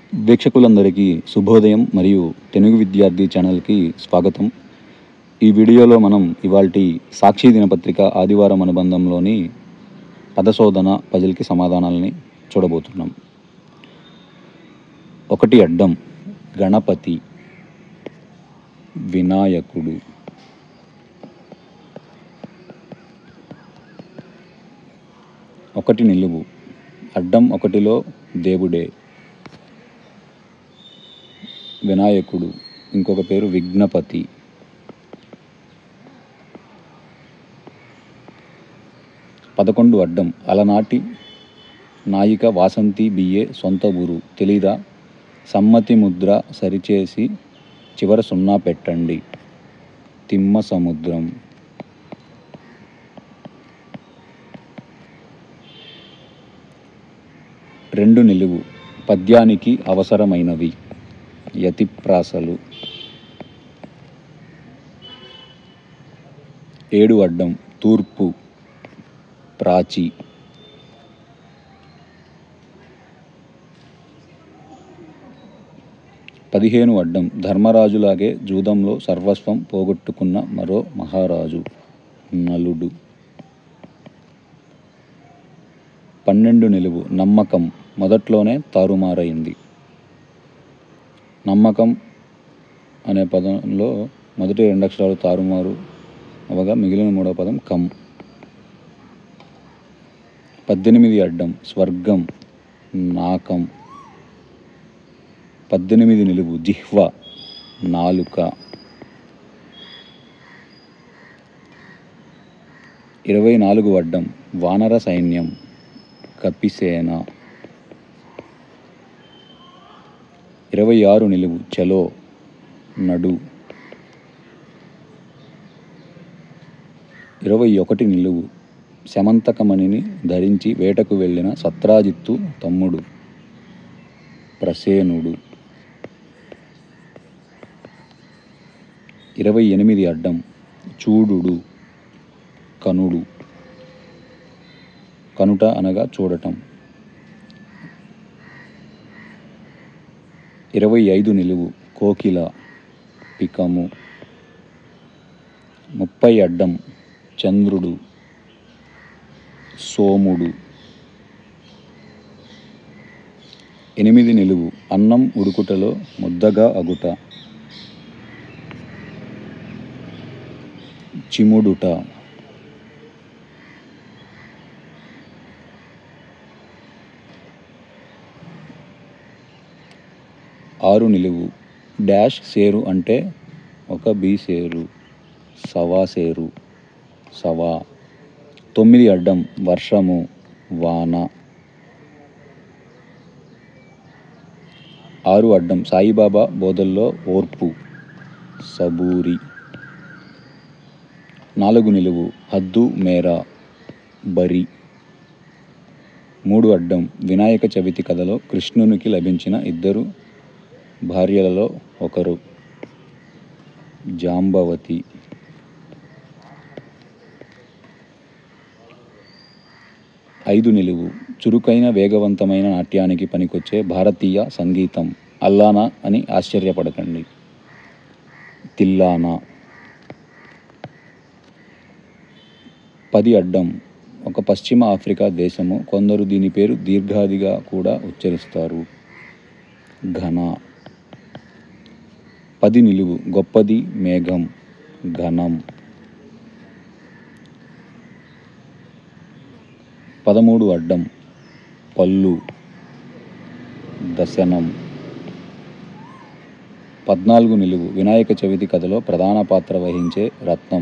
వీక్షకులందరికీ శుభోదయం మరియు తెలుగు విద్యార్థి ఛానల్కి స్వాగతం ఈ వీడియోలో మనం ఇవాల్టి సాక్షి దినపత్రిక ఆదివారం అనుబంధంలోని పదశోధన పజిల్కి సమాధానాలని చూడబోతున్నాం ఒకటి అడ్డం గణపతి వినాయకుడు ఒకటి నిలువు అడ్డం ఒకటిలో దేవుడే వినాయకుడు ఇంకొక పేరు విఘ్నపతి పదకొండు అడ్డం అలనాటి నాయిక వాసంతి బిఏ సొంత ఊరు తెలీదా సమ్మతి ముద్ర సరిచేసి చివర సున్నా పెట్టండి తిమ్మ సముద్రం రెండు నిలువు పద్యానికి అవసరమైనవి యతిప్రాసలు ఏడు అడ్డం తూర్పు ప్రాచి పదిహేను అడ్డం ధర్మరాజులాగే జూదంలో సర్వస్వం పోగొట్టుకున్న మరో మహారాజు నలుడు పన్నెండు నిలువు నమ్మకం మొదట్లోనే తారుమారైంది నమ్మకం అనే పదంలో మొదటి రెండు అక్షరాలు తారుమారు అవగా మిగిలిన మూడో పదం కం పద్దెనిమిది అడ్డం స్వర్గం నాకం పద్దెనిమిది నిలువు జిహ్వ నాలుక ఇరవై నాలుగు అడ్డం వానర సైన్యం కపిసేన ఇరవై ఆరు నిలువు చలో నడు ఇరవై ఒకటి నిలువు శమంతకమణిని ధరించి వేటకు వెళ్ళిన సత్రాజిత్తు తమ్ముడు ప్రసేనుడు ఇరవై ఎనిమిది అడ్డం చూడుడు కనుడు కనుట అనగా చూడటం ఇరవై ఐదు నిలువు కోకిల పికము ముప్పై అడ్డం చంద్రుడు సోముడు ఎనిమిది నిలువు అన్నం ఉడుకుటలో ముద్దగా అగుట చిముడుట ఆరు నిలువు డాష్ సేరు అంటే ఒక బి సేరు సవా సేరు సవా తొమ్మిది అడ్డం వర్షము వాన ఆరు అడ్డం సాయిబాబా బోధల్లో ఓర్పు సబూరి నాలుగు నిలువు హద్దు మేర బరి మూడు అడ్డం వినాయక చవితి కథలో కృష్ణునికి లభించిన ఇద్దరు భార్యలలో ఒకరు జాంబవతి ఐదు నిలువు చురుకైన వేగవంతమైన నాట్యానికి పనికొచ్చే భారతీయ సంగీతం అల్లానా అని ఆశ్చర్యపడకండి తిల్లానా పది అడ్డం ఒక పశ్చిమ ఆఫ్రికా దేశము కొందరు దీని పేరు దీర్ఘాదిగా కూడా ఉచ్చరిస్తారు ఘన పది నిలువు గొప్పది మేఘం ఘనం పదమూడు అడ్డం పళ్ళు దశనం పద్నాలుగు నిలువు వినాయక చవితి కథలో ప్రధాన పాత్ర వహించే రత్నం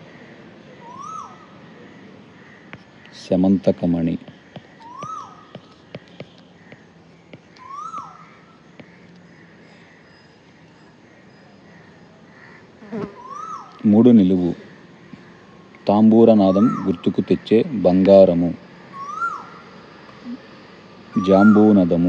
శమంతకమణి మూడు నిలువు తాంబూరనాదం గుర్తుకు తెచ్చే బంగారము జాంబూనదము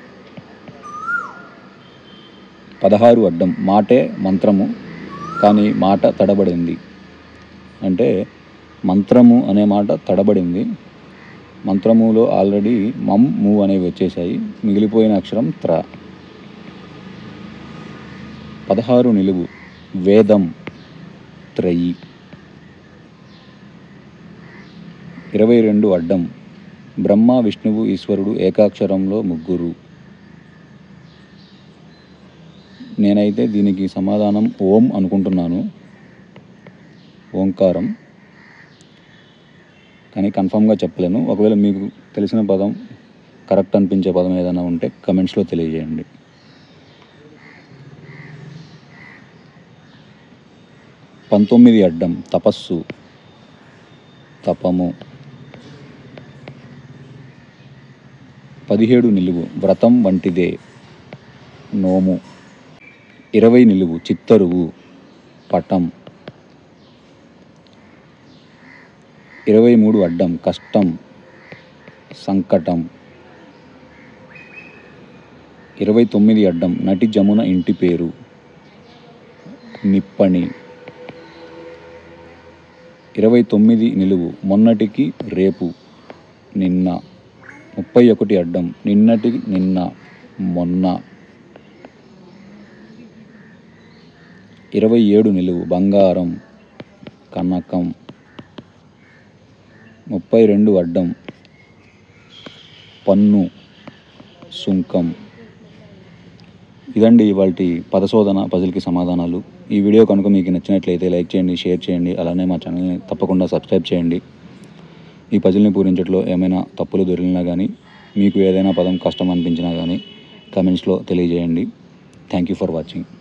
పదహారు అడ్డం మాటే మంత్రము కానీ మాట తడబడింది అంటే మంత్రము అనే మాట తడబడింది మంత్రములో ఆల్రెడీ మమ్ ము అనేవి వచ్చేసాయి మిగిలిపోయిన అక్షరం త్ర పదహారు నిలువు వేదం త్రయి ఇరవై రెండు అడ్డం బ్రహ్మ విష్ణువు ఈశ్వరుడు ఏకాక్షరంలో ముగ్గురు నేనైతే దీనికి సమాధానం ఓం అనుకుంటున్నాను ఓంకారం కానీ కన్ఫామ్గా చెప్పలేను ఒకవేళ మీకు తెలిసిన పదం కరెక్ట్ అనిపించే పదం ఏదైనా ఉంటే కమెంట్స్లో తెలియజేయండి పంతొమ్మిది అడ్డం తపస్సు తపము పదిహేడు నిలువు వ్రతం వంటిదే నోము ఇరవై నిలువు చిత్తరువు పటం ఇరవై మూడు అడ్డం కష్టం సంకటం ఇరవై తొమ్మిది అడ్డం నటి జమున ఇంటి పేరు నిప్పని ఇరవై తొమ్మిది నిలువు మొన్నటికి రేపు నిన్న ముప్పై ఒకటి అడ్డం నిన్నటి నిన్న మొన్న ఇరవై ఏడు నిలువు బంగారం కనకం ముప్పై రెండు అడ్డం పన్ను సుంకం ఇదండి ఇవాళ పదశోధన పజిల్కి సమాధానాలు ఈ వీడియో కనుక మీకు నచ్చినట్లయితే లైక్ చేయండి షేర్ చేయండి అలానే మా ఛానల్ని తప్పకుండా సబ్స్క్రైబ్ చేయండి ఈ పజిల్ని పూరించట్లో ఏమైనా తప్పులు దొరికినా కానీ మీకు ఏదైనా పదం కష్టం అనిపించినా కానీ కమెంట్స్లో తెలియజేయండి థ్యాంక్ యూ ఫర్ వాచింగ్